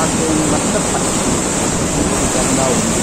జలాశయం వద్ద పరిస్థితి ఈ విధంగా ఉంది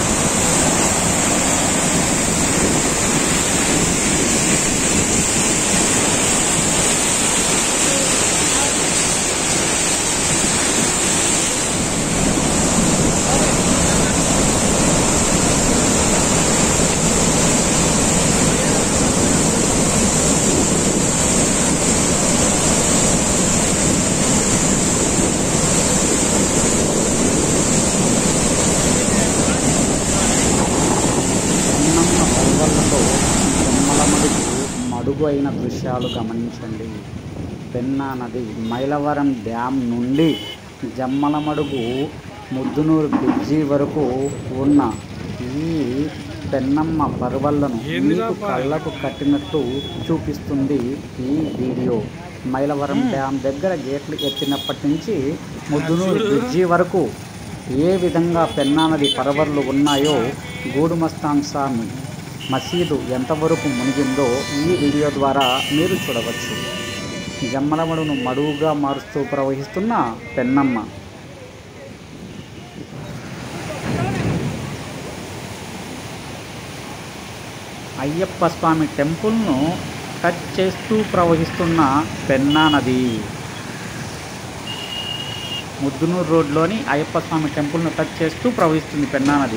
అన్నమ్మ పర్వళ్ళలో బొమ్మల మడుగు మడుగు అయిన దృశ్యాలు గమనించండి పెన్నా నది మైలవరం డ్యామ్ నుండి జమ్మలమడుగు ముద్దునూరు బ్రిడ్జి వరకు ఉన్న ఈ పెన్నమ్మ పర్వళ్ళను మీకు కళ్ళకు కట్టినట్టు చూపిస్తుంది ఈ వీడియో మైలవరం డ్యామ్ దగ్గర గేట్లు ఎత్తినప్పటి నుంచి ముద్దునూరు బ్రిడ్జి వరకు ఏ విధంగా పెన్నా నది పరవళ్ళు ఉన్నాయో గూడుమస్తాన్ స్వామి మసీదు ఎంతవరకు మునిగిందో ఈ వీడియో ద్వారా మీరు చూడవచ్చు జమ్మలమడును మడువుగా మారుస్తూ ప్రవహిస్తున్న పెన్నమ్మ అయ్యప్ప స్వామి టెంపుల్ను టచ్ చేస్తూ ప్రవహిస్తున్న పెన్నా నది ముద్దునూరు రోడ్లోని అయ్యప్ప స్వామి టెంపుల్ను టచ్ చేస్తూ ప్రవహిస్తుంది పెన్నా నది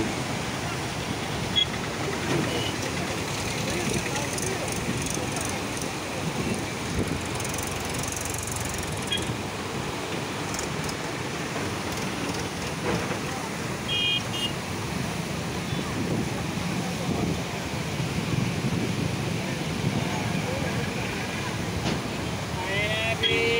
Happy